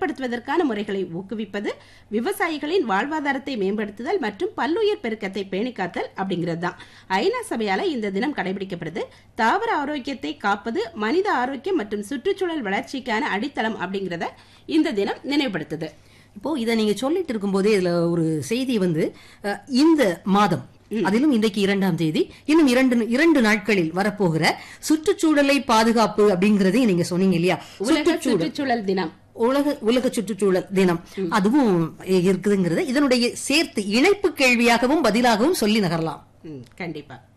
கட்டுப்படுத்துவதற்கான முறைகளை ஊக்குவிப்பது விவசாயிகளின் வாழ்வாதாரத்தை மேம்படுத்துதல் மற்றும் பல்லுயிர் பெருக்கத்தை பேணிக்காத்தல் அப்படிங்கிறது தான் ஐநா சபையால இந்த தினம் கடைபிடிக்கப்படுது தாவர ஆரோக்கியத்தை காப்பது மனித ஆரோக்கியம் மற்றும் சுற்றுச்சூழல் வளர்ச்சிக்கான அடித்தளம் அப்படிங்கறத இந்த தினம் நினைவுபடுத்துது இப்போ இதை நீங்க சொல்லிட்டு இருக்கும்போதே இதுல ஒரு செய்தி வந்து அஹ், இந்த மாதம் அதிலும் இன்றைக்கு இரண்டாம் தேதி இன்னும் இரண்டு இரண்டு நாட்களில் வரப்போகிற சுற்றுச்சூழலை பாதுகாப்பு அப்படிங்கறதையும் நீங்க சொன்னீங்க இல்லையா உலக சுற்றுச்சூழல் சுற்றுச்சூழல் தினம் உலக உலக சுற்றுச்சூழல் தினம் அதுவும் இருக்குதுங்கிறத இதனுடைய சேர்த்து இணைப்பு கேள்வியாகவும் பதிலாகவும் சொல்லி நகரலாம் ம், கண்டிப்பா